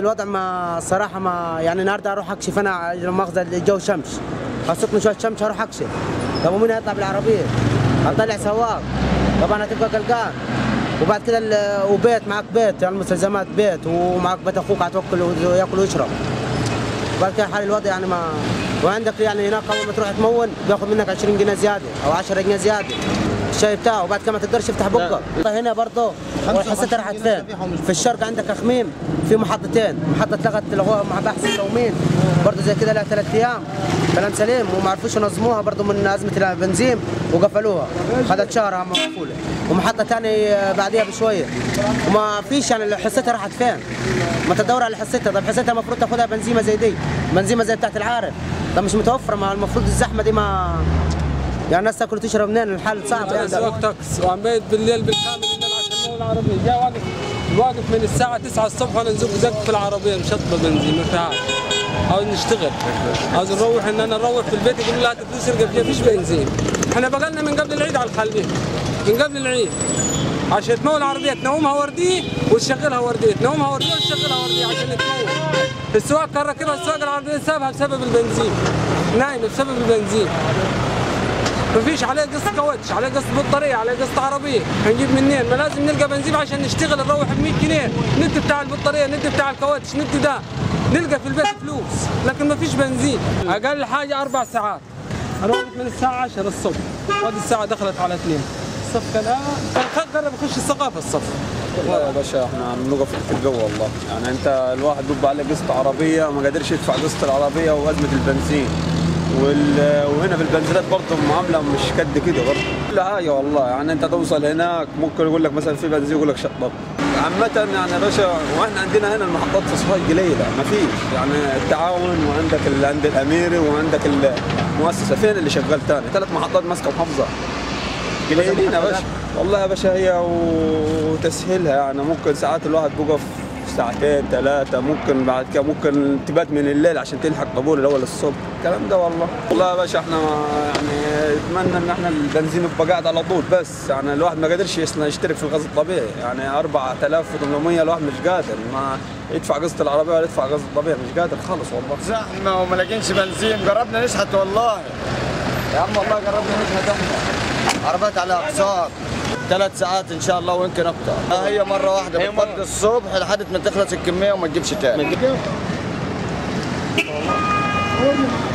الوضع ما الصراحه ما يعني النهارده اروح اكشف انا لما اخذ الجو شمس خاصتني شويه شمس هروح اكشف طب ومين هيطلع بالعربيه؟ هطلع سواق طبعا هتبقى قلقان وبعد كده ال- وبيت معك بيت يعني مستلزمات بيت ومعك بيت اخوك هتوكل وياكل ويشرب وبعد كده حال الوضع يعني ما وعندك يعني هناك اول ما تروح تمون بياخذ منك 20 جنيه زياده او 10 جنيه زياده الشاي بتاعه وبعد كده ما تقدرش تفتح بقك هنا برضه حسيتها راحت فين؟ في الشرق عندك اخميم في محطتين محطه لغت لغوها مع بحث اليومين برضه زي كده لها ثلاث ايام كلام سليم وما عرفوش ينظموها برضه من ازمه البنزين وقفلوها خدت شهر مقفوله ومحطه ثانيه بعديها بشويه وما فيش يعني حصتها راحت فين؟ ما تدور على حصتها طب حصتها المفروض تاخذها بنزيمه زي دي بنزيمه زي بتاعت العارف طب مش متوفره ما المفروض الزحمه دي ما يعني الناس تاكل وتشرب منين الحال صعب انا يعني سواق تاكس وعم بيت بالليل بالكامل الليل عشان المول العربية جاي واقف واقف من الساعة 9 الصبح وانا نزق زق في العربية مشطبة بنزين ما فيهاش عاوز نشتغل عاوز نروح ان انا نروح في البيت يقولوا لا تدوس ارقب فيها فيش بنزين احنا بقالنا من قبل العيد على الخلبين من قبل العيد عشان تمول العربية تنومها ورديه وتشغلها ورديه تنومها ورديه وتشغلها ورديه عشان تمول السواق كان راكبها السواق العربية سابها بسبب البنزين نايمة بسبب البنزين ما فيش عليه قسط كاوتش عليه قسط بطاريه عليه قسط عربيه هنجيب منين ما لازم نلقى بنزين عشان نشتغل نروح ب 100 جنيه ند بتاع البطاريه ند بتاع الكاوتش ند ده نلقى في البيت فلوس لكن ما فيش بنزين اقل حاجه اربع ساعات انا وقفت من الساعه 10 الصبح وهذه الساعه دخلت على 2 الصف كان آه كان قرب يخش الثقافه الصف والله يا باشا احنا بنوقف في الجو والله يعني انت الواحد بيبقى عليه قسط عربيه ما قادرش يدفع قسط العربيه وازمه البنزين وال... وهنا في البنزينات برضه المعامله مش قد كده برضه كل حاجه والله يعني انت توصل هناك ممكن يقول لك مثلا في بنزين يقول لك شطب عامة يعني يا باشا واحنا عندنا هنا المحطات في صفاي قليلة ما فيش يعني التعاون وعندك اللي عند الأميري وعندك المؤسسة فين اللي شغال تاني ثلاث محطات ماسكة محافظة قليلين يا باشا والله يا باشا هي وتسهيلها يعني ممكن ساعات الواحد بيقف ساعتين ثلاثة ممكن بعد كده ممكن تبات من الليل عشان تلحق طابور الأول الصبح الكلام ده والله والله يا باشا احنا يعني اتمنى ان احنا البنزين يبقى قاعد على طول بس يعني الواحد ما قادرش يصنع- يشترك في الغاز الطبيعي يعني 4800 الواحد مش قادر ما يدفع قسط العربية ولا يدفع قسط الطبيعي مش قادر خالص والله زحمه وما لاقينش بنزين جربنا نشحت والله يا عم والله جربنا نشحت احنا عربيات على اقساط ثلاث ساعات ان شاء الله ويمكن اكتر هي مره واحده هي بتفضي الصبح لحد ما تخلص الكميه وما تجيبش تاني